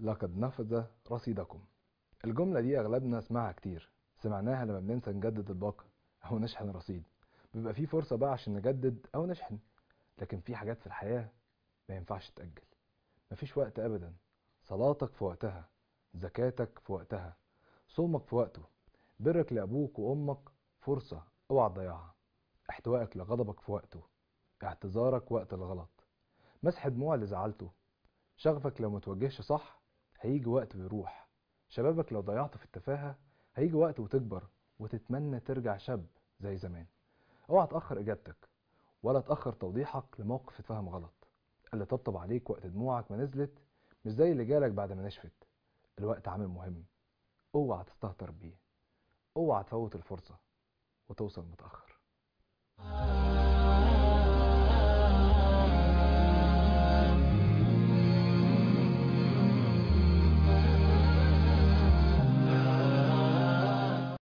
لقد نفذ رصيدكم الجملة دي أغلبنا سمعها كتير سمعناها لما بننسى نجدد الباقة أو نشحن الرصيد بيبقى في فرصة بقى عشان نجدد أو نشحن لكن في حاجات في الحياة ما ينفعش تأجل مفيش وقت أبدا صلاتك في وقتها زكاتك في وقتها صومك في وقته برك لأبوك وأمك فرصة اوعى تضيعها احتوائك لغضبك في وقته اعتذارك وقت الغلط مسح دموع اللي زعلته شغفك لو متوجهش صح هيجي وقت ويروح شبابك لو ضيعته في التفاهة هيجي وقت وتكبر وتتمنى ترجع شاب زي زمان اوعى تأخر اجابتك ولا تأخر توضيحك لموقف اتفهم غلط اللي طبطب عليك وقت دموعك ما نزلت مش زي اللي جالك بعد ما نشفت الوقت عامل مهم اوعى تستهتر بيه اوعى تفوت الفرصة وتوصل متأخر